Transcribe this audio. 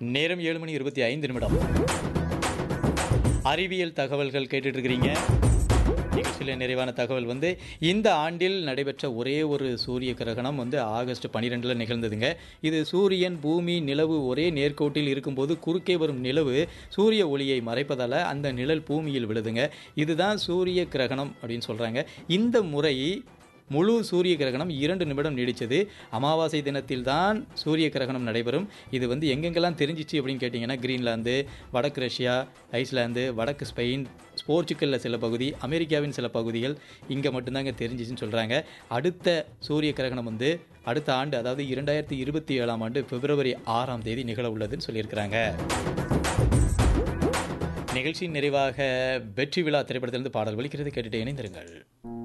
நேரம் ஏழு மணி இருபத்தி ஐந்து நிமிடம் அறிவியல் தகவல்கள் கேட்டுட்டு இருக்கிறீங்க நிகழ்ச்சியில் நிறைவான தகவல் வந்து இந்த ஆண்டில் நடைபெற்ற ஒரே ஒரு சூரிய கிரகணம் வந்து ஆகஸ்ட் பன்னிரெண்டில் நிகழ்ந்ததுங்க இது சூரியன் பூமி நிலவு ஒரே நேர்கோட்டில் இருக்கும்போது குறுக்கே வரும் நிலவு சூரிய ஒளியை மறைப்பதால் அந்த நிழல் பூமியில் விழுதுங்க இதுதான் சூரிய கிரகணம் அப்படின்னு சொல்கிறாங்க இந்த முறை முழு சூரிய கிரகணம் இரண்டு நிமிடம் நீடிச்சது அமாவாசை தினத்தில் தான் சூரிய கிரகணம் நடைபெறும் இது வந்து எங்கெங்கெல்லாம் தெரிஞ்சிச்சு அப்படின்னு கேட்டிங்கன்னா கிரீன்லாந்து வடக்கு ரஷ்யா ஐஸ்லாந்து வடக்கு ஸ்பெயின் போர்ச்சுக்கல்ல சில பகுதி அமெரிக்காவின் சில பகுதிகள் இங்கே மட்டும்தாங்க தெரிஞ்சிச்சுன்னு சொல்கிறாங்க அடுத்த சூரிய கிரகணம் வந்து அடுத்த ஆண்டு அதாவது இரண்டாயிரத்தி இருபத்தி ஏழாம் ஆண்டு பிப்ரவரி ஆறாம் தேதி நிகழ உள்ளதுன்னு சொல்லியிருக்கிறாங்க நிகழ்ச்சியின் நிறைவாக வெற்றி விழா திரைப்படத்திலிருந்து பாடல் ஒலிக்கிறது கேட்டுட்டு இணைந்திருங்கள்